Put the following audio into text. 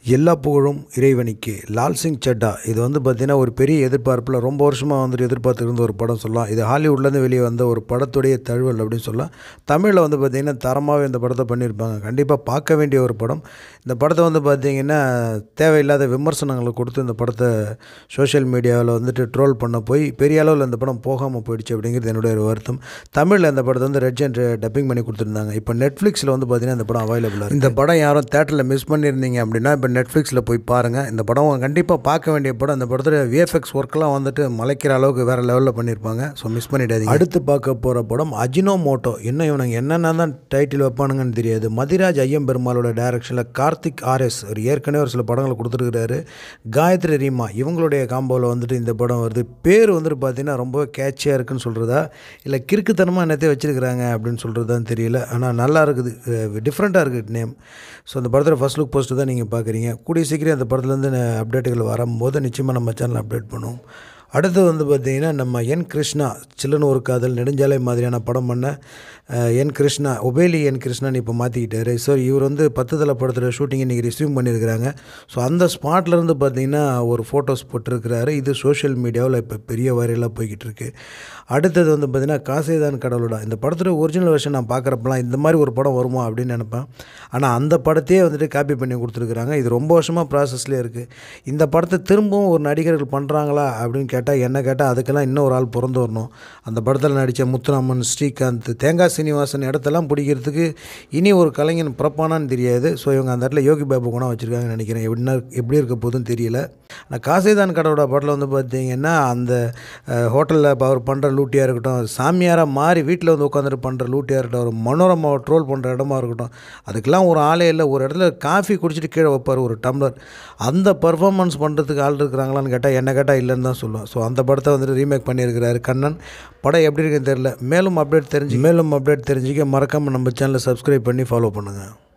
எல்லா புகழும் இறைவனுக்கு லால் சிங் சட்டா இது வந்து பார்த்திங்கன்னா ஒரு பெரிய எதிர்பார்ப்பில் ரொம்ப வருஷமாக வந்துட்டு எதிர்பார்த்துட்டு இருந்த ஒரு படம் சொல்லலாம் இது ஹாலிவுட்லேருந்து வெளியே வந்த ஒரு படத்துடைய தழுவல் அப்படின்னு சொல்லலாம் தமிழில் வந்து பார்த்திங்கன்னா தரமாகவே இந்த படத்தை பண்ணியிருப்பாங்க கண்டிப்பாக பார்க்க வேண்டிய ஒரு படம் இந்த படத்தை வந்து பார்த்திங்கன்னா தேவையில்லாத விமர்சனங்களை கொடுத்து இந்த படத்தை சோஷியல் மீடியாவில் வந்துட்டு ட்ரோல் பண்ண போய் பெரிய அளவில் இந்த படம் போகாமல் போயிடுச்சு அப்படிங்கிறது என்னுடைய ஒரு வருத்தம் தமிழில் இந்த படத்தை வந்து ரெட் அண்ட் டப்பிங் பண்ணி கொடுத்துருந்தாங்க இப்போ நெட்ஃப்ளிக்ஸில் வந்து பார்த்திங்கன்னா இந்த படம் அவைலபிளாக இந்த படம் யாரும் தேட்டரில் மிஸ் பண்ணியிருந்தீங்க அப்படின்னா இப்போ நெட்ஃப்ளிக்ஸில் போய் பாருங்கள் இந்த படம் கண்டிப்பாக பார்க்க வேண்டிய படம் இந்த படத்தில் விஎஃப்எக்ஸ் ஒர்க்கெலாம் வந்துட்டு மலைக்கிற அளவுக்கு வேறு லெவலில் பண்ணியிருப்பாங்க ஸோ மிஸ் பண்ணிடாதீங்க அடுத்து பார்க்க போகிற படம் அஜினோ மோட்டோ என்ன இவனுங்க என்னென்ன தான் டைட்டில் வைப்பானுங்கன்னு தெரியாது மதிராஜ் ஐயம்பெருமாளோட டைரக்ஷனில் கார்த்திக் ஆர்எஸ் ஒரு ஏற்கனவே ஒரு சில படங்களை கொடுத்துருக்கிறாரு காயத்ரி ரீமா இவங்களுடைய காம்போவில் வந்துட்டு இந்த படம் வருது பேர் வந்துட்டு பார்த்தீங்கன்னா ரொம்ப கேட்சியாக இருக்குன்னு சொல்கிறதா இல்லை கிறுக்குத்தனமாக என்னத்தையும் வச்சுருக்கிறாங்க அப்படின்னு சொல்கிறதான்னு தெரியல ஆனால் நல்லா இருக்குது டிஃப்ரெண்ட்டாக இருக்குது நேம் ஸோ அந்த படத்தில் ஃபஸ்ட் லுக் போஸ்ட்டு தான் நீங்கள் பார்க்குறீங்க கூடிய சீக்கிரம் அந்த படத்துலேருந்து அப்டேட்டுகள் வரும்போது நிச்சயமாக நம்ம சேனல் அப்டேட் பண்ணுவோம் அடுத்து வந்து பார்த்திங்கன்னா நம்ம என் கிருஷ்ணா சில்லுன்னு ஒரு காதல் நெடுஞ்சாலை மாதிரியான படம் பண்ண அஹ், என் கிருஷ்ணா ஒபேலி என் கிருஷ்ணான்னு இப்போ மாற்றிக்கிட்டாரு ஸோ இவர் வந்து பத்து தலை படத்தில் ஷூட்டிங் இன்றைக்கி ரிசீவ் பண்ணியிருக்கிறாங்க ஸோ அந்த ஸ்பாட்லேருந்து பார்த்தீங்கன்னா ஒரு ஃபோட்டோஸ் போட்டிருக்கிறாரு இது சோஷியல் மீடியாவில் இப்போ பெரிய வைரலாக போய்கிட்டு இருக்கு அடுத்தது வந்து பார்த்திங்கன்னா காசேதான் கடவுளா இந்த படத்தோட ஒரிஜினல் வெர்ஷன் நான் பார்க்குறப்பலாம் இந்த மாதிரி ஒரு படம் வருமா அப்படின்னு நினப்பேன் ஆனால் அந்த படத்தையே வந்துட்டு காப்பி பண்ணி கொடுத்துருக்குறாங்க இது ரொம்ப வருஷமாக ப்ராசஸ்லேயே இருக்குது இந்த படத்தை திரும்பவும் ஒரு நடிகர்கள் பண்ணுறாங்களா அப்படின்னு கேட்டால் என்ன கேட்டால் அதுக்கெல்லாம் இன்னும் ஒரு ஆள் பிறந்து வரணும் அந்த படத்தில் நடித்த முத்துராமன் ஸ்ரீகாந்த் தேங்காய் சீனிவாசன் இடத்தெல்லாம் பிடிக்கிறதுக்கு இனி ஒரு கலைஞன் பிறப்பானான்னு தெரியாது ஸோ இவங்க அந்த இடத்துல யோகி பாபு குணம் வச்சுருக்காங்கன்னு நினைக்கிறேன் எப்படின்னா எப்படி இருக்க போதுன்னு தெரியல ஆனால் காசேதான் கடவுளோட படத்தில் வந்து பார்த்தீங்கன்னா அந்த ஹோட்டலில் அவர் பண்ணுற லூட்டியாக இருக்கட்டும் சாமியாராக மாறி வீட்டில் வந்து உட்காந்துட்டு பண்ணுற லூட்டியாக இருக்கட்டும் ஒரு மனோரமாவை ட்ரோல் பண்ணுற இடமா இருக்கட்டும் அதுக்கெல்லாம் ஒரு ஆளே இல்லை ஒரு இடத்துல காஃபி குடிச்சிட்டு கீழே வைப்பார் ஒரு டம்ளர் அந்த பர்ஃபார்மன்ஸ் பண்ணுறதுக்கு ஆள் இருக்கிறாங்களான்னு கேட்டால் என்ன கேட்டால் இல்லைன்னு தான் சொல்லுவேன் ஸோ அந்த படத்தை வந்துட்டு ரீமேக் பண்ணியிருக்கிறாரு கண்ணன் படம் எப்படி இருக்குன்னு தெரியல மேலும் அப்டேட் தெரிஞ்சு மேலும் அப்டேட் தெரிஞ்சுக்க மறக்காமல் நம்ம சேனலை சப்ஸ்கிரைப் பண்ணி ஃபாலோ பண்ணுங்கள்